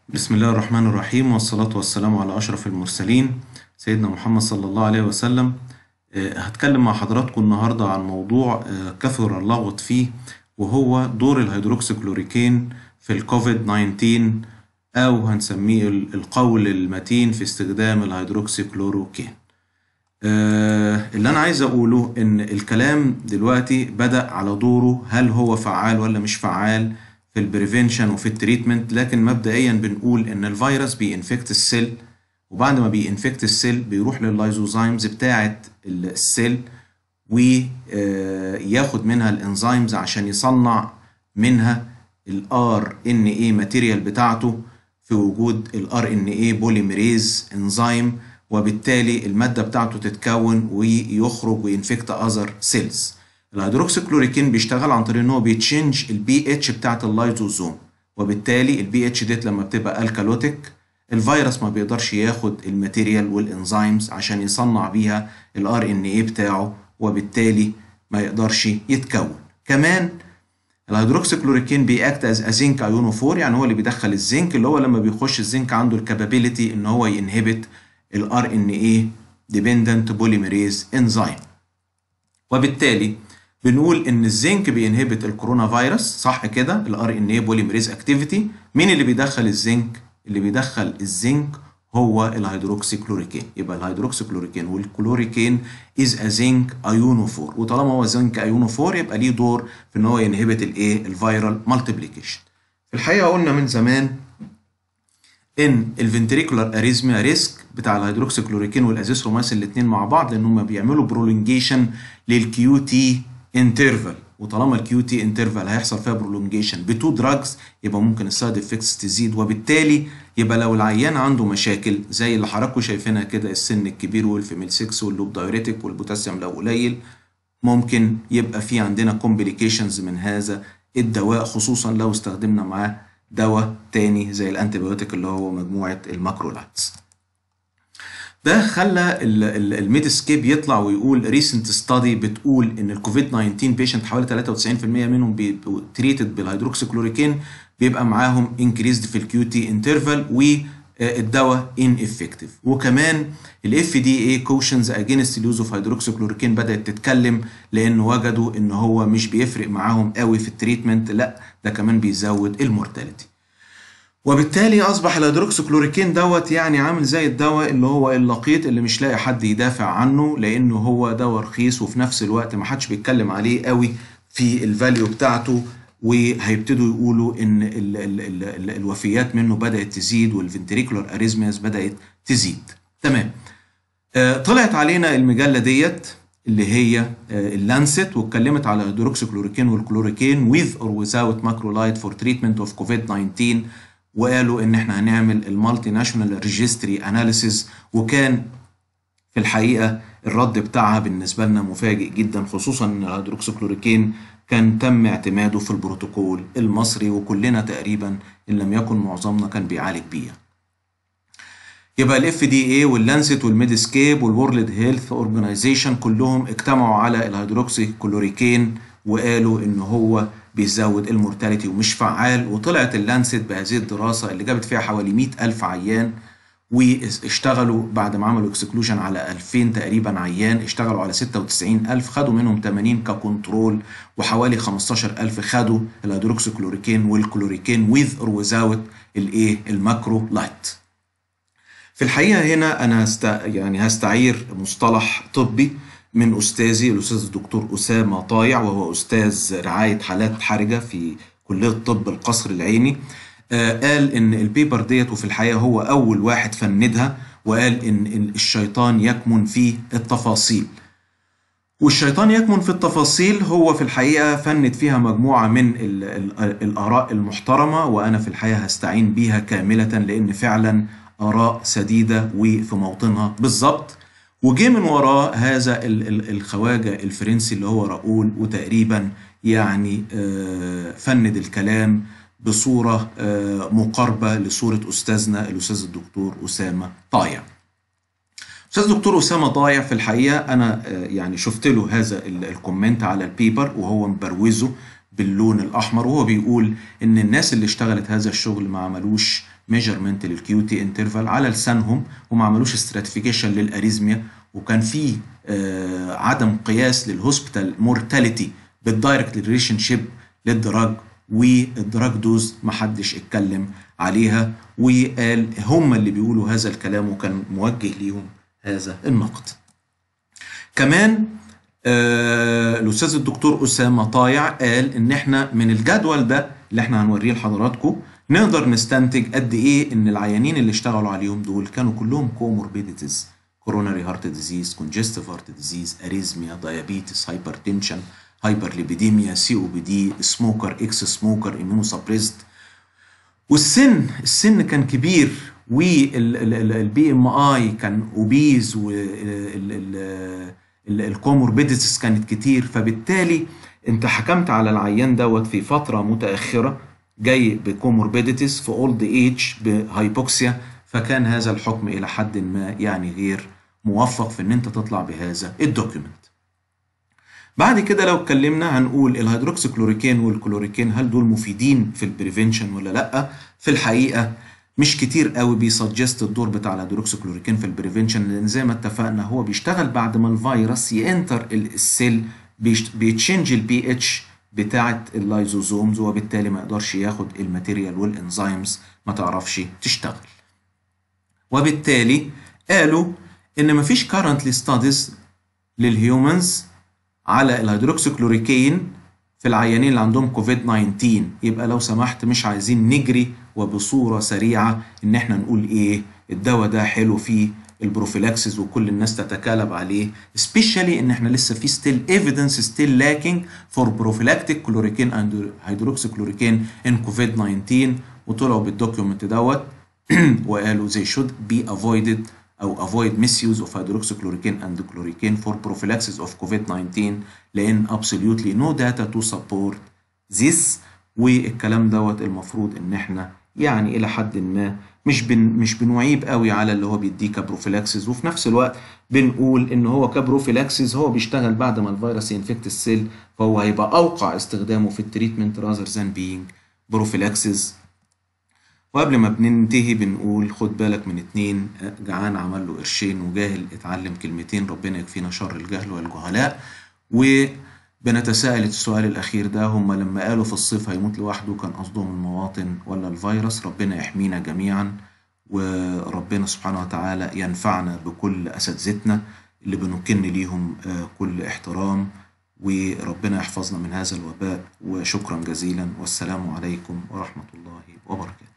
بسم الله الرحمن الرحيم والصلاة والسلام على أشرف المرسلين سيدنا محمد صلى الله عليه وسلم آه، هتكلم مع حضراتكم النهاردة عن موضوع آه، كثر اللغط فيه وهو دور الهيدروكسيكلوريكين في الكوفيد 19 أو هنسميه ال- القول المتين في استخدام الهيدروكسيكلوروكين آه، اللي أنا عايز أقوله إن الكلام دلوقتي بدأ على دوره هل هو فعال ولا مش فعال في البريفنشن وفي التريتمنت لكن مبدئيا بنقول إن الفيروس بينفكت السيل وبعد ما بينفكت السيل بيروح لللايزوزايمز بتاعة السيل وياخد منها الانزيمز عشان يصنع منها الار ان اي ماتيريال بتاعته في وجود الار ان اي بوليميريز انزيم وبالتالي الماده بتاعته تتكون ويخرج وينفكت اذر سيلز الهيدروكسيكلوريكين بيشتغل عن طريق ان هو بيتشنج البي اتش بتاعت اللايزوزوم وبالتالي البي اتش ديت لما بتبقى الكالوتيك الفيروس ما بيقدرش ياخد الماتيريال والانزيمز عشان يصنع بيها الار ان اي بتاعه وبالتالي ما يقدرش يتكون كمان الهيدروكسيكلوريكين بيأكت از ازينك ايونوفور يعني هو اللي بيدخل الزنك اللي هو لما بيخش الزنك عنده الكابابيلتي ان هو ينهبت الار ان اي ديبندنت بوليميريز انزيم وبالتالي بنقول ان الزنك بينهبت الكورونا فيروس صح كده الار ان اي بوليميريز اكتيفيتي مين اللي بيدخل الزنك اللي بيدخل الزنك هو الهيدروكسيكلوريكين يبقى الهيدروكسيكلوريكين والكلوريكين از ا زنك ايونوفور وطالما هو زنك ايونوفور يبقى ليه دور في ان هو ينهبت الايه الفيرال مالتيبليكيشن في الحقيقه قلنا من زمان ان الفنتريكولار اريزميا ريسك بتاع الهيدروكسيكلوريكين والازيثرومايسين الاثنين مع بعض لان هم بيعملوا برولونجيشن للكيو تي انترفال وطالما الكيو تي انترفال هيحصل فيها برولونجيشن بتو دراجز يبقى ممكن السايد افكتس تزيد وبالتالي يبقى لو العيان عنده مشاكل زي اللي حضراتكم شايفينها كده السن الكبير والفيميل 6 واللوب دايوريتك والبوتاسيوم لو قليل ممكن يبقى في عندنا كومبليكيشنز من هذا الدواء خصوصا لو استخدمنا معاه دواء تاني زي الانتيبيوتيك اللي هو مجموعه الماكرولايتس ده خلى الميدسكيب يطلع ويقول ريسنت ستادي بتقول ان الكوفيد 19 بيشنت حوالي 93% منهم بيبقوا تريتد بالهيدروكسيكلوريكين بيبقى معاهم انكريزد في الكيو تي انترفال والدواء ان افكتيف وكمان الاف دي اي كوشنز اجينست اليوز اوف هيدروكسيكلوريكين بدات تتكلم لان وجدوا ان هو مش بيفرق معاهم قوي في التريتمنت لا ده كمان بيزود المورتاليتي وبالتالي اصبح الهيدروكسيكلوريكين دوت يعني عامل زي الدواء اللي هو اللقيط اللي مش لاقي حد يدافع عنه لانه هو دواء رخيص وفي نفس الوقت ما حدش بيتكلم عليه قوي في الفاليو بتاعته وهيبتدوا يقولوا ان ال ال ال ال الوفيات منه بدات تزيد والفنتريكولار اريزمياز بدات تزيد تمام آه طلعت علينا المجله ديت اللي هي آه اللانست واتكلمت على الهيدروكسيكلوريكين والكلوريكين with or without macrolide for treatment of COVID-19 وقالوا ان احنا هنعمل المالتي ناشونال ريجستري اناليسيز وكان في الحقيقه الرد بتاعها بالنسبه لنا مفاجئ جدا خصوصا ان الهيدروكسيكلوريكين كان تم اعتماده في البروتوكول المصري وكلنا تقريبا ان لم يكن معظمنا كان بيعالج بيها يبقى الاف دي اي واللانست والميدسكيب والورلد هيلث اورجانيزيشن كلهم اجتمعوا على الهيدروكسيكلوريكين وقالوا ان هو بيزود المورتاليتي ومش فعال وطلعت اللانست بهذه الدراسة اللي جابت فيها حوالي 100 ألف عيان واشتغلوا بعد ما عملوا اكسكلوجن على 2000 تقريبا عيان اشتغلوا على 96 ألف خدوا منهم 80 ككنترول وحوالي 15 ألف خدوا الهيدروكسيكلوريكين والكلوريكين with or without الايه الماكرو لايت في الحقيقة هنا أنا هست... يعني هستعير مصطلح طبي من استاذي الاستاذ الدكتور اسامه طايع وهو استاذ رعايه حالات حرجه في كليه طب القصر العيني آه قال ان البيبر ديت وفي الحقيقه هو اول واحد فندها وقال ان الشيطان يكمن في التفاصيل والشيطان يكمن في التفاصيل هو في الحقيقه فند فيها مجموعه من ال ال الاراء المحترمه وانا في الحقيقه هستعين بيها كامله لان فعلا اراء سديده وفي موطنها بالظبط وجه من وراه هذا الخواجة الفرنسي اللي هو راؤول وتقريبا يعني فند الكلام بصورة مقاربة لصورة أستاذنا الأستاذ الدكتور أسامة طايع أستاذ الدكتور أسامة طايع في الحقيقة أنا يعني شفت له هذا الكومنت على البيبر وهو مبروزه باللون الأحمر وهو بيقول إن الناس اللي اشتغلت هذا الشغل ما عملوش ميجرمنت للكيوتي انترفال على لسانهم وما عملوش استراتيفيكيشن للاريزميا وكان في آه عدم قياس للهوسبيتال مورتاليتي بالدايركت ريليشن شيب للدراج والدراج دوز محدش اتكلم عليها وقال هم اللي بيقولوا هذا الكلام وكان موجه ليهم هذا النقد كمان آه الاستاذ الدكتور اسامه طايع قال ان احنا من الجدول ده اللي احنا هنوريه لحضراتكم نقدر نستنتج قد ايه ان العيانين اللي اشتغلوا عليهم دول كانوا كلهم كوموربيديتيز كوروناري هارت ديزيز كونجستيف هارت ديزيز اريزميا دايابيتس هايبرتنشن هايبرليبيديميا سي او بي دي سموكر اكس سموكر اميونو سبريست والسن السن كان كبير والبي ام اي كان اوبيز والكوموربيديتس كانت كتير فبالتالي انت حكمت على العيان دوت في فتره متاخره جاي بكوموربيديتس في اولد ايج بهايبوكسيا فكان هذا الحكم الى حد ما يعني غير موفق في ان انت تطلع بهذا الدوكيمنت بعد كده لو اتكلمنا هنقول الهيدروكسيكلوريكين والكلوريكين هل دول مفيدين في البريفنشن ولا لا في الحقيقه مش كتير قوي بيسجست الدور بتاع الهيدروكسيكلوريكين في البريفنشن لان زي ما اتفقنا هو بيشتغل بعد ما الفيروس ينتر السيل بيتشنج البي اتش بتاعه اللايزوزومز وبالتالي ما يقدرش ياخد الماتيريال والانزيمز ما تعرفش تشتغل وبالتالي قالوا ان مفيش currently studies للهيومنز على الهيدروكسيكلوريكين في العيانين اللي عندهم كوفيد 19 يبقى لو سمحت مش عايزين نجري وبصوره سريعه ان احنا نقول ايه الدواء ده حلو فيه البروفيلاكسيس وكل الناس تتكالب عليه especially ان احنا لسه في still evidence still lacking for prophylactic chloroquine and hydroxychloroquine in COVID-19 وطلعوا بالدوكيومنت دوت وقالوا they should be avoided او avoid misuse of hydroxychloroquine and chloroquine for prophylaxis of COVID-19 لان absolutely no data to support this والكلام دوت المفروض ان احنا يعني الى حد ما مش بن مش بنعيب قوي على اللي هو بيديه كبروفيلاكسيس وفي نفس الوقت بنقول ان هو كبروفيلاكسيس هو بيشتغل بعد ما الفيروس ينفكت السيل فهو هيبقى اوقع استخدامه في التريتمنت rather than being بروفيلاكسيس وقبل ما بننتهي بنقول خد بالك من اتنين جعان عمل له قرشين وجاهل اتعلم كلمتين ربنا يكفينا شر الجهل والجهلاء وبنتساءل السؤال الأخير ده هم لما قالوا في الصيف هيموت لوحده كان قصدهم المواطن ولا الفيروس ربنا يحمينا جميعا وربنا سبحانه وتعالى ينفعنا بكل أساتذتنا اللي بنكن ليهم كل احترام وربنا يحفظنا من هذا الوباء وشكرا جزيلا والسلام عليكم ورحمة الله وبركاته